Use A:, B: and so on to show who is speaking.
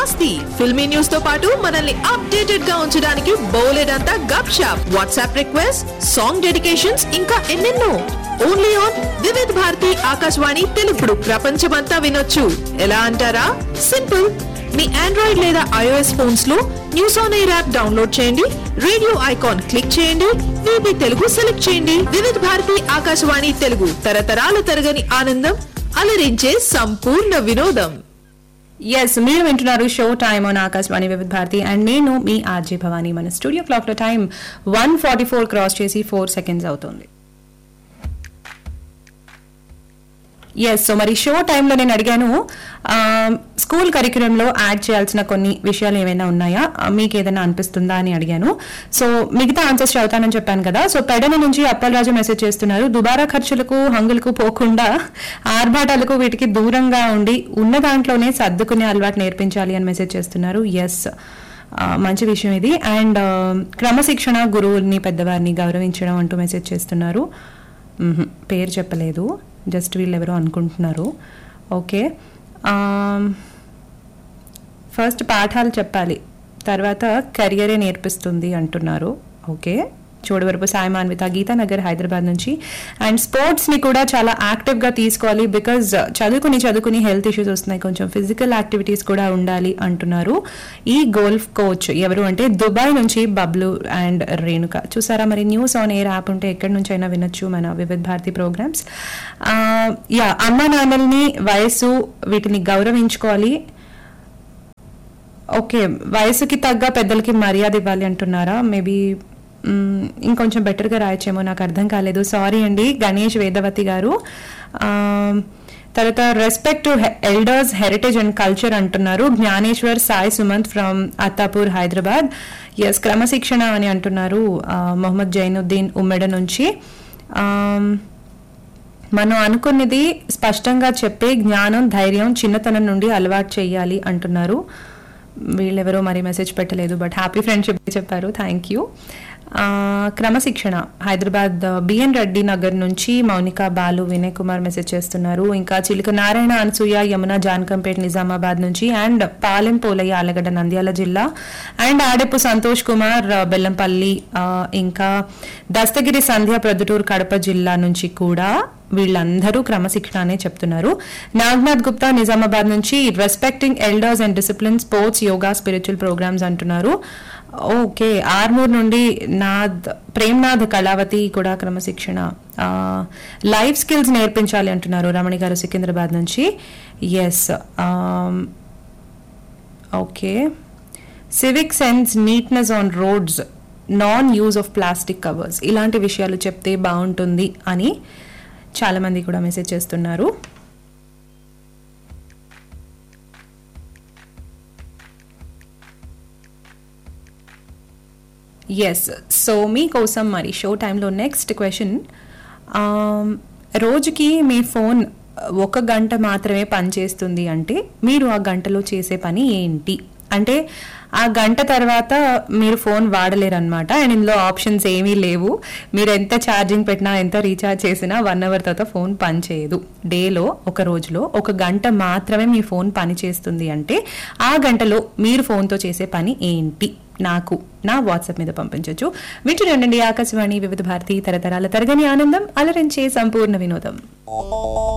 A: మస్తీ ఫిల్మీ న్యూస్ తో పాటు మనల్ని అప్డేటెడ్ గా ఉంచడానికి బోలెడంతా గప్ షాప్ వాట్సాప్ రిక్వెస్ట్ సాంగ్ డెడికేషన్స్ ఇంకా ఎన్నెన్నో ఓన్లీ ఆన్ వివిధ్ భారతి ఆకాశవాణి తెలుగుడు ప్రపంచమంతా వినొచ్చు ఎలా అంటారా సింపుల్ మీ ఆండ్రాయిడ్ లేదా ఐఓఎస్ ఫోన్స్ లో news on air app download చేయండి రేడియో ఐకాన్ క్లిక్ చేయండి వీబీ తెలుగు సెలెక్ట్ చేయండి వివిధ భారతి ఆకాశవాణి తెలుగు తరతరాల తరగని ఆనందం అలరించే సంపూర్ణ వినోదం
B: ఎస్ మీరు వింటున్నారు షో టైమ్ ఆన్ ఆకాశవాణి వివిధ భారతి అండ్ నేను మీ ఆర్జే భవానీ మన స్టూడియో క్లాక్ లో time one forty four cross చేసి ఫోర్ సెకండ్స్ అవుతుంది ఎస్ సో మరి షో టైంలో నేను అడిగాను ఆ, స్కూల్ కరిక్యులంలో యాడ్ చేయాల్సిన కొన్ని విషయాలు ఏమైనా ఉన్నాయా ఆ, మీకు ఏదైనా అనిపిస్తుందా అని అడిగాను సో మిగతా ఆన్సర్స్ చదువుతానని చెప్పాను కదా సో పెడన నుంచి అప్పలరాజు మెసేజ్ చేస్తున్నారు దుబారా ఖర్చులకు హంగులకు పోకుండా ఆర్భాటాలకు వీటికి దూరంగా ఉండి ఉన్న దాంట్లోనే సర్దుకునే అలవాటు నేర్పించాలి అని మెసేజ్ చేస్తున్నారు ఎస్ మంచి విషయం ఇది అండ్ క్రమశిక్షణ గురువుల్ని పెద్దవారిని గౌరవించడం అంటూ మెసేజ్ చేస్తున్నారు మ్హూ, పేరు చెప్పలేదు జస్ట్ వీళ్ళు ఎవరో అనుకుంటున్నారు ఓకే ఫస్ట్ పాఠాలు చెప్పాలి తర్వాత కెరియరే నేర్పిస్తుంది అంటున్నారు ఓకే చూడవరపు సాయి మాన్విత గీతానగర్ హైదరాబాద్ నుంచి అండ్ స్పోర్ట్స్ ని కూడా చాలా యాక్టివ్ గా తీసుకోవాలి బికాజ్ చదువుకుని చదువుకుని హెల్త్ ఇష్యూస్ వస్తున్నాయి కొంచెం ఫిజికల్ యాక్టివిటీస్ కూడా ఉండాలి అంటున్నారు ఈ గోల్ఫ్ కోచ్ ఎవరు అంటే దుబాయ్ నుంచి బబ్లు అండ్ రేణుక చూసారా మరి న్యూస్ ఆన్ ఎయిర్ యాప్ ఉంటే ఎక్కడి నుంచి అయినా వినొచ్చు మన వివిధ్ భారతి ప్రోగ్రామ్స్ యా అమ్మ నాన్నల్ని వయసు వీటిని గౌరవించుకోవాలి ఓకే వయసుకి తగ్గ పెద్దలకి మర్యాద ఇవ్వాలి అంటున్నారా మేబీ ఇంకొంచెం బెటర్గా రాయొచ్చేమో నాకు అర్థం కాలేదు సారీ అండి గణేష్ వేదవతి గారు ఆ, తర్వాత respect to elders heritage and culture అంటున్నారు జ్ఞానేశ్వర్ సాయి సుమంత్ ఫ్రమ్ అత్తాపూర్ హైదరాబాద్ ఎస్ క్రమశిక్షణ అని అంటున్నారు ఆ, మొహమ్మద్ జైనుద్దీన్ ఉమ్మెడ నుంచి ఆమ్, మనం అనుకున్నది స్పష్టంగా చెప్పే జ్ఞానం ధైర్యం చిన్నతనం నుండి అలవాటు చేయాలి అంటున్నారు వీళ్ళెవరో మరి మెసేజ్ పెట్టలేదు బట్ హ్యాపీ ఫ్రెండ్షిప్ చెప్పారు థ్యాంక్ యూ క్రమశిక్షణ హైదరాబాద్ బిఎన్ రెడ్డి నగర్ నుంచి మౌనిక బాలు వినయ్ కుమార్ మెసేజ్ చేస్తున్నారు ఇంకా చిలుక నారాయణ అనసూయ యమున జాన్కంపేట్ నిజామాబాద్ నుంచి అండ్ పాలెం పోలయ్య ఆలగడ్డ నంద్యాల జిల్లా అండ్ ఆడెప్పు సంతోష్ కుమార్ ఆ, బెల్లంపల్లి ఆ, ఇంకా దస్తగిరి సంధ్య ప్రొద్దుటూరు కడప జిల్లా నుంచి కూడా వీళ్ళందరూ క్రమశిక్షణ అనే చెప్తున్నారు నాగ్నాథ్ గుప్తా నిజామాబాద్ నుంచి respecting elders and discipline sports yoga spiritual programmes అంటున్నారు ఓకే ఆర్మూర్ నుండి నాథ్ ప్రేమ్నాథ్ కళావతి కూడా క్రమశిక్షణ లైఫ్ స్కిల్స్ నేర్పించాలి అంటున్నారు రమణి గారు సికింద్రాబాద్ నుంచి yes okay civic sense neatness on roads non use of plastic covers ఇలాంటి విషయాలు చెప్తే బాగుంటుంది అని చాలా మంది కూడా మెసేజ్ చేస్తున్నారు ఎస్ సో మీకోసం మరి షో టైంలో నెక్స్ట్ క్వశ్చన్ రోజుకి మీ ఫోన్ ఒక గంట మాత్రమే పనిచేస్తుంది అంటే మీరు ఆ గంటలో చేసే పని ఏంటి అంటే ఆ గంట తర్వాత మీరు ఫోన్ వాడలేరు అనమాట అండ్ ఇందులో ఆప్షన్స్ ఏమీ లేవు మీరు ఎంత ఛార్జింగ్ పెట్టినా ఎంత రీఛార్జ్ చేసినా వన్ అవర్ తర్వాత ఫోన్ పనిచేయదు డేలో ఒక రోజులో ఒక గంట మాత్రమే మీ ఫోన్ పని చేస్తుంది అంటే ఆ గంటలో మీరు ఫోన్తో చేసే పని ఏంటి నాకు నా వాట్సాప్ మీద పంపించవచ్చు వింటూనే ఉండండి ఆకాశవాణి వివిధ భారతి తరతరాల తరగని ఆనందం అలరించే సంపూర్ణ వినోదం